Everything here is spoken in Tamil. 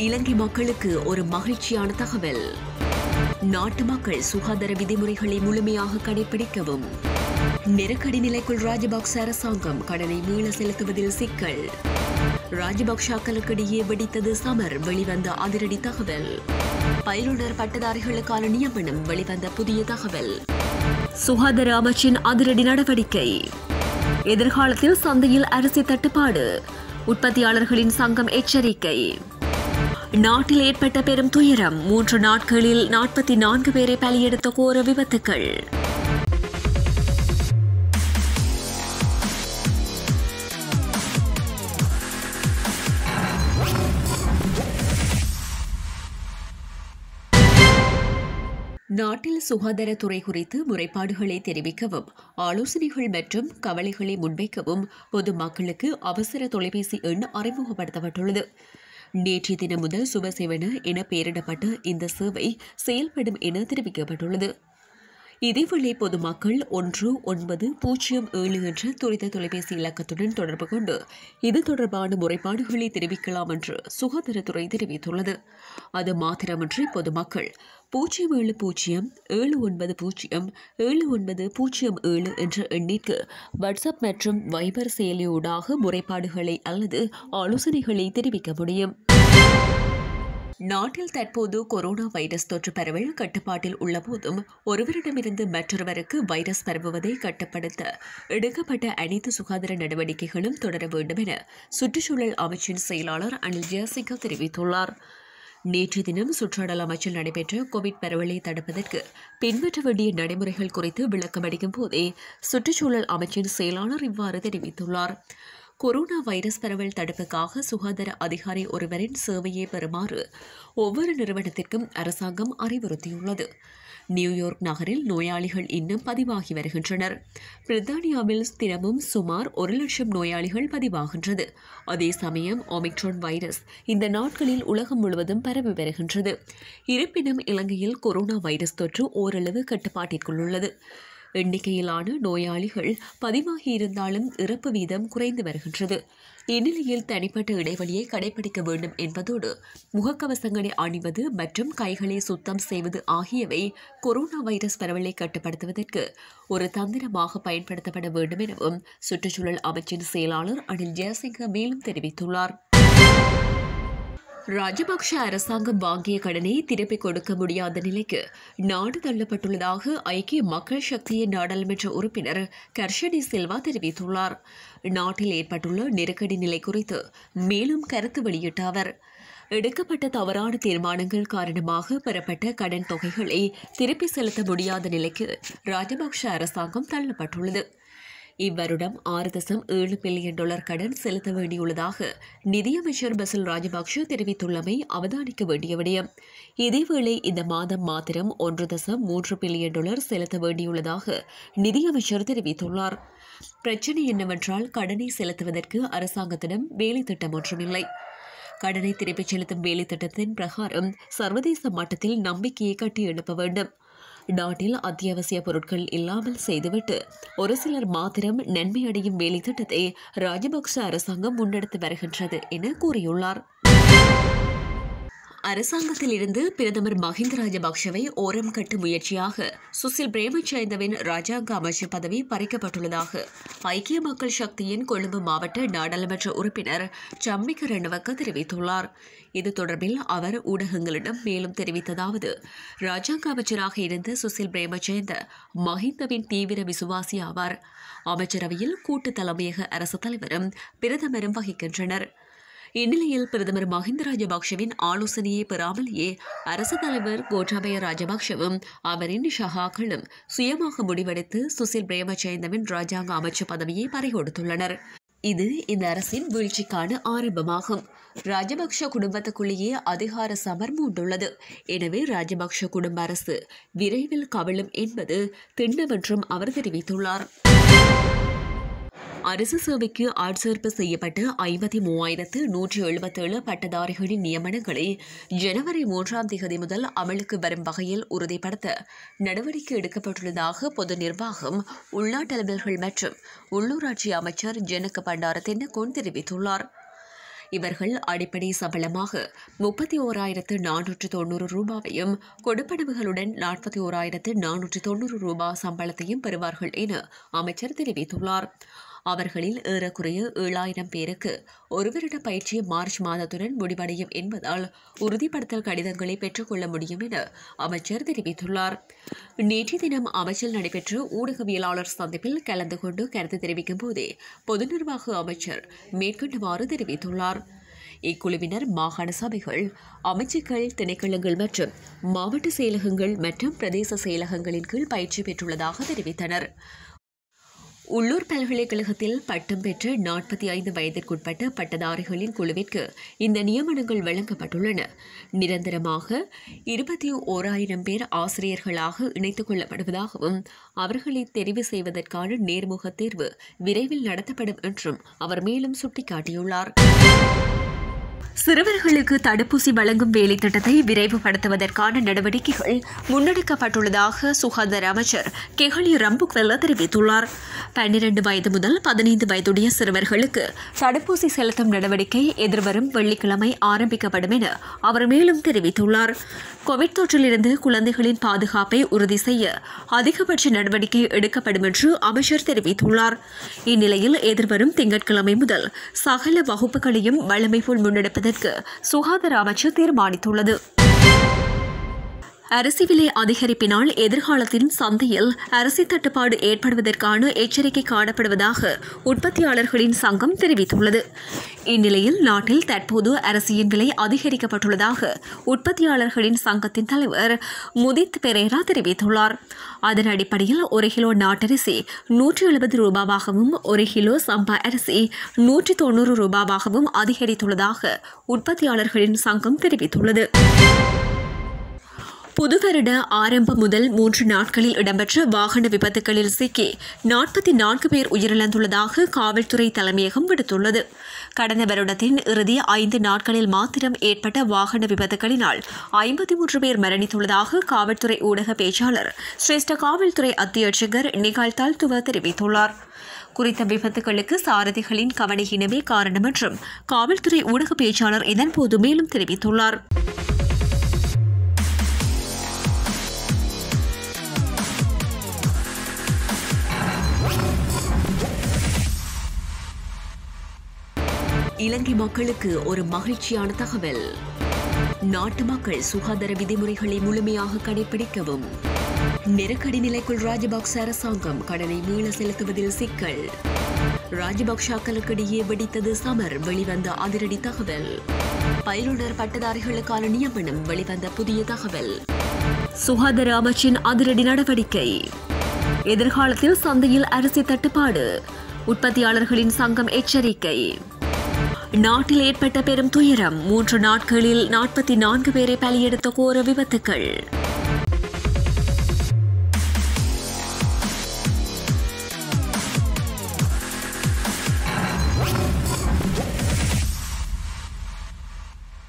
இலங்கை மக்களுக்கு ஒரு மகிழ்ச்சியான தகவல் நாட்டு மக்கள் சுகாதார விதிமுறைகளை முழுமையாக கடைபிடிக்கவும் நெருக்கடி நிலைக்குள் ராஜபக்ச அரசாங்கம் கடனை மீள செலுத்துவதில் சிக்கல் ராஜபக்சாக்களுக்கிடையே வெடித்தது சமர் வெளிவந்த அதிரடி தகவல் பயிலுனர் பட்டதாரிகளுக்கான நியமனம் வெளிவந்த புதிய தகவல் சுகாதார அமைச்சின் அதிரடி நடவடிக்கை எதிர்காலத்தில் சந்தையில் அரிசி தட்டுப்பாடு உற்பத்தியாளர்களின் சங்கம் எச்சரிக்கை நாட்டில் ஏற்பட்ட பெரும் துயரம் மூன்று நாட்களில் நாற்பத்தி நான்கு பேரை பலியெடுத்த கோர விபத்துக்கள் நாட்டில் சுகாதாரத்துறை குறித்து முறைப்பாடுகளை தெரிவிக்கவும் ஆலோசனைகள் மற்றும் கவலைகளை முன்வைக்கவும் பொதுமக்களுக்கு அவசர தொலைபேசி எண் அறிமுகப்படுத்தப்பட்டுள்ளது நேற்றைய தினம் முதல் சுபசேவன என பெயரிடப்பட்ட இந்த சேவை செயல்படும் என தெரிவிக்கப்பட்டுள்ளது இதேவேளை பொதுமக்கள் ஒன்று ஒன்பது பூஜ்ஜியம் ஏழு என்ற துரித தொலைபேசி இலக்கத்துடன் தொடர்பு கொண்டு இது தொடர்பான முறைப்பாடுகளை தெரிவிக்கலாம் என்று சுகாதாரத்துறை தெரிவித்துள்ளது அது மாத்திரமின்றி பொதுமக்கள் பூஜ்ஜியம் ஏழு பூஜ்ஜியம் ஏழு ஒன்பது பூஜ்ஜியம் ஏழு ஒன்பது பூஜ்ஜியம் ஏழு என்ற எண்ணிற்கு வாட்ஸ்அப் மற்றும் வைபர் செயலியூடாக முறைப்பாடுகளை அல்லது ஆலோசனைகளை தெரிவிக்க முடியும் நாட்டில் தற்போது கொரோனா வைரஸ் தொற்று பரவல் கட்டுப்பாட்டில் உள்ள போதும் ஒருவரிடமிருந்து மற்றொருவருக்கு வைரஸ் பரவுவதை கட்டுப்படுத்த எடுக்கப்பட்ட அனைத்து சுகாதார நடவடிக்கைகளும் தொடர வேண்டும் என சுற்றுச்சூழல் அமைச்சின் செயலாளர் அனில் ஜெயசிங்க தெரிவித்துள்ளார் நேற்று தினம் சுற்றாடல் அமைச்சில் நடைபெற்ற கோவிட் பரவலை தடுப்பதற்கு பின்பற்ற வேண்டிய நடைமுறைகள் குறித்து விளக்கமளிக்கும் போதே சுற்றுச்சூழல் அமைச்சின் செயலாளர் இவ்வாறு தெரிவித்துள்ளார் கொரோனா வைரஸ் பரவல் தடுப்புக்காக சுகாதார அதிகாரி ஒருவரின் சேவையை பெறுமாறு ஒவ்வொரு நிறுவனத்திற்கும் அரசாங்கம் அறிவுறுத்தியுள்ளது நியூயார்க் நகரில் நோயாளிகள் இன்னும் பதிவாகி வருகின்றனர் பிரித்தானியாவில் தினமும் சுமார் ஒரு லட்சம் நோயாளிகள் பதிவாகின்றது அதே சமயம் ஒமிக்ரான் வைரஸ் இந்த நாட்களில் உலகம் முழுவதும் பரவி வருகின்றது இருப்பினும் இலங்கையில் கொரோனா வைரஸ் தொற்று ஓரளவு கட்டுப்பாட்டிற்குள் உள்ளது எண்ணிக்கையிலான நோயாளிகள் பதிவாகி இருந்தாலும் இறப்பு வீதம் குறைந்து வருகின்றது இந்நிலையில் தனிப்பட்ட இடைவெளியை கடைபிடிக்க வேண்டும் என்பதோடு முகக்கவசங்களை அணிவது மற்றும் கைகளை சுத்தம் செய்வது ஆகியவை கொரோனா வைரஸ் பரவலை கட்டுப்படுத்துவதற்கு ஒரு தந்திரமாக பயன்படுத்தப்பட வேண்டும் எனவும் சுற்றுச்சூழல் அமைச்சின் செயலாளர் அனில் ஜெயசிங்க மேலும் தெரிவித்துள்ளார் ராஜபக்ஷ அரசாங்கம் வாங்கிய கடனை திருப்பிக் கொடுக்க முடியாத நிலைக்கு நாடு தள்ளப்பட்டுள்ளதாக ஐக்கிய மக்கள் சக்தியின் நாடாளுமன்ற உறுப்பினர் கர்ஷடி சில்வா தெரிவித்துள்ளார் நாட்டில் ஏற்பட்டுள்ள நெருக்கடி நிலை குறித்து மேலும் கருத்து வெளியிட்ட அவர் எடுக்கப்பட்ட தவறான தீர்மானங்கள் காரணமாக பெறப்பட்ட கடன் தொகைகளை திருப்பி செலுத்த முடியாத நிலைக்கு ராஜபக்ஷ அரசாங்கம் தள்ளப்பட்டுள்ளது இவ்வருடம் ஆறு தசம் ஏழு பில்லியன் டாலர் கடன் செலுத்த வேண்டியுள்ளதாக நிதியமைச்சர் பசில் ராஜபக்ஷ தெரிவித்துள்ளமை அவதானிக்க வேண்டிய விடயம் இதேவேளை இந்த மாதம் மாத்திரம் ஒன்று தசம் மூன்று பில்லியன் டாலர் செலுத்த வேண்டியுள்ளதாக நிதியமைச்சர் தெரிவித்துள்ளார் பிரச்சனை என்னவென்றால் கடனை செலுத்துவதற்கு அரசாங்கத்திடம் வேலை திட்டம் ஒன்றுமில்லை கடனை திருப்பிச் செலுத்தும் வேலை திட்டத்தின் பிரகாரம் சர்வதேச மட்டத்தில் நம்பிக்கையை கட்டி எழுப்ப வேண்டும் நாட்டில் அத்தியாவசிய பொருட்கள் இல்லாமல் செய்துவிட்டு ஒரு சிலர் மாத்திரம் நன்மை அடையும் வேலை திட்டத்தை ராஜபக்ச அரசாங்கம் முன்னெடுத்து வருகின்றது என கூறியுள்ளார் அரசாங்கத்தில் இருந்து பிரதமர் மஹிந்த ராஜபக்ஷவை ஓரம் கட்டும் முயற்சியாக சுசில் பிரேமச்சந்திரவின் ராஜாங்க அமைச்சர் பதவி பறிக்கப்பட்டுள்ளதாக ஐக்கிய மக்கள் சக்தியின் கொழும்பு மாவட்ட நாடாளுமன்ற உறுப்பினர் சம்மிக ரணவக்க தெரிவித்துள்ளார் இது தொடர்பில் அவர் ஊடகங்களிடம் மேலும் தெரிவித்ததாவது ராஜாங்க அமைச்சராக இருந்த சுசில் பிரேமச்சந்த மஹிந்தவின் தீவிர விசுவாசி ஆவார் அமைச்சரவையில் கூட்டு தலைமையக அரசு தலைவரும் பிரதமரும் வகிக்கின்றனர் இந்நிலையில் பிரதமர் மஹிந்த ராஜபக்ஷவின் ஆலோசனையை பெறாமலேயே அரசு தலைவர் கோட்டாபய ராஜபக்ஷவும் அவரின் ஷஹாக்களும் சுயமாக முடிவெடுத்து சுசில் பிரேமச்சந்திரவின் ராஜாங்க அமைச்சர் பதவியை பறிகொடுத்துள்ளனர் இது இந்த அரசின் வீழ்ச்சிக்கான ஆரம்பமாகும் ராஜபக்ஷ குடும்பத்துக்குள்ளேயே அதிகார சமர் மூண்டுள்ளது எனவே ராஜபக்ஷ குடும்ப அரசு விரைவில் கவிழும் என்பது திண்ணமென்றும் அவர் தெரிவித்துள்ளார் அரசு சேவைக்கு ஆட்சேர்ப்பு செய்யப்பட்ட ஐம்பத்தி மூவாயிரத்து நூற்றி எழுபத்தேழு பட்டதாரிகளின் நியமனங்களை ஜனவரி மூன்றாம் தேதி முதல் அமலுக்கு வரும் வகையில் உறுதிப்படுத்த நடவடிக்கை எடுக்கப்பட்டுள்ளதாக பொது நிர்வாகம் உள்நாட்டு அலுவலர்கள் மற்றும் உள்ளூராட்சி அமைச்சர் ஜனக பண்டார தென்னகோன் தெரிவித்துள்ளார் இவர்கள் அடிப்படை சம்பளமாக முப்பத்தி ஓராயிரத்து நானூற்று தொண்ணூறு ரூபாவையும் கொடுப்பனவுகளுடன் நாற்பத்தி ஓராயிரத்து நானூற்று தொண்ணூறு ரூபாய் சம்பளத்தையும் பெறுவார்கள் என அமைச்சர் தெரிவித்துள்ளார் அவர்களில் ஏறக்குறைய ஏழாயிரம் பேருக்கு ஒரு வருட பயிற்சி மார்ச் மாதத்துடன் முடிவடையும் என்பதால் உறுதிப்படுத்தல் கடிதங்களை பெற்றுக்கொள்ள முடியும் என அமைச்சர் தெரிவித்துள்ளார் நேற்றைய தினம் அமைச்சர் நடைபெற்ற ஊடகவியலாளர் சந்திப்பில் கலந்து கொண்டு கருத்து தெரிவிக்கும் போதே பொது நிர்வாக அமைச்சர் மேற்கொண்டவாறு தெரிவித்துள்ளார் இக்குழுவினர் மாகாண சபைகள் அமைச்சுக்கள் திணைக்களங்கள் மற்றும் மாவட்ட செயலகங்கள் மற்றும் பிரதேச செயலகங்களின் கீழ் பயிற்சி பெற்றுள்ளதாக தெரிவித்தனர் உள்ளூர் பல்கலைக்கழகத்தில் பட்டம் பெற்ற நாற்பத்தி ஐந்து வயதிற்குட்பட்ட பட்டதாரிகளின் குழுவிற்கு இந்த நியமனங்கள் வழங்கப்பட்டுள்ளன நிரந்தரமாக இருபத்தி ஓராயிரம் பேர் ஆசிரியர்களாக இணைத்துக் கொள்ளப்படுவதாகவும் அவர்களை தெரிவு செய்வதற்கான நேர்முக தேர்வு விரைவில் நடத்தப்படும் என்றும் அவர் மேலும் சுட்டிக்காட்டியுள்ளார் சிறுவர்களுக்கு தடுப்பூசி வழங்கும் வேலை திட்டத்தை விரைவுபடுத்துவதற்கான நடவடிக்கைகள் முன்னெடுக்கப்பட்டுள்ளதாக சுகாதார அமைச்சர் கெஹலி ரம்புக்வெல்ல தெரிவித்துள்ளார் பன்னிரண்டு வயது முதல் பதினைந்து வயதுடைய சிறுவர்களுக்கு தடுப்பூசி செலுத்தும் நடவடிக்கை எதிர்வரும் வெள்ளிக்கிழமை ஆரம்பிக்கப்படும் என அவர் மேலும் தெரிவித்துள்ளார் கோவிட் தொற்றிலிருந்து குழந்தைகளின் பாதுகாப்பை உறுதி செய்ய அதிகபட்ச நடவடிக்கை எடுக்கப்படும் என்று அமைச்சர் தெரிவித்துள்ளார் இந்நிலையில் எதிர்வரும் திங்கட்கிழமை முதல் சகல வகுப்புகளையும் வழமை போல் முன்னெடுப்பதற்கு சுகாதார அமைச்சு தீர்மானித்துள்ளது அரிசி விலை அதிகரிப்பினால் எதிர்காலத்தில் சந்தையில் அரிசி தட்டுப்பாடு ஏற்படுவதற்கான எச்சரிக்கை காணப்படுவதாக உற்பத்தியாளர்களின் சங்கம் தெரிவித்துள்ளது இந்நிலையில் நாட்டில் தற்போது அரிசியின் விலை அதிகரிக்கப்பட்டுள்ளதாக உற்பத்தியாளர்களின் சங்கத்தின் தலைவர் முதித் பெரேரா தெரிவித்துள்ளார் அதன் அடிப்படையில் ஒரு கிலோ நாட்டரிசி நூற்றி எழுபது ரூபாவாகவும் ஒரு கிலோ சம்பா அரிசி நூற்றி தொண்ணூறு ரூபாவாகவும் அதிகரித்துள்ளதாக உற்பத்தியாளர்களின் சங்கம் தெரிவித்துள்ளது புதுவருட ஆரம்பம் முதல் மூன்று நாட்களில் இடம்பெற்ற வாகன விபத்துகளில் சிக்கி நாற்பத்தி நான்கு பேர் உயிரிழந்துள்ளதாக காவல்துறை தலைமையகம் விடுத்துள்ளது கடந்த வருடத்தின் இறுதி ஐந்து நாட்களில் மாத்திரம் ஏற்பட்ட வாகன விபத்துகளினால் ஐம்பத்தி மூன்று பேர் மரணித்துள்ளதாக காவல்துறை ஊடக பேச்சாளர் சிரேஷ்ட காவல்துறை அத்தியட்சகர் நிகால் தால்துவ தெரிவித்துள்ளார் குறித்த விபத்துகளுக்கு சாரதிகளின் கவனஹீனமே காரணம் என்றும் காவல்துறை ஊடக பேச்சாளர் இதன்போது மேலும் தெரிவித்துள்ளார் இலங்கை மக்களுக்கு ஒரு மகிழ்ச்சியான தகவல் நாட்டு மக்கள் சுகாதார விதிமுறைகளை முழுமையாக கடைபிடிக்கவும் நெருக்கடி நிலைக்குள் ராஜபக்ச அரசாங்கம் கடனை மீள செலுத்துவதில் சிக்கல் ராஜபக்சாக்களுக்கிடையே வெடித்தது சமர் வெளிவந்த அதிரடி தகவல் பயிலுனர் பட்டதாரிகளுக்கான நியமனம் வெளிவந்த புதிய தகவல் சுகாதார அமைச்சின் அதிரடி நடவடிக்கை எதிர்காலத்தில் சந்தையில் அரிசி தட்டுப்பாடு உற்பத்தியாளர்களின் சங்கம் எச்சரிக்கை நாட்டில் ஏற்பட்ட பெரும் துயரம் மூன்று நாட்களில் நாற்பத்தி நான்கு பேரை பலியெடுத்த கோர விபத்துக்கள்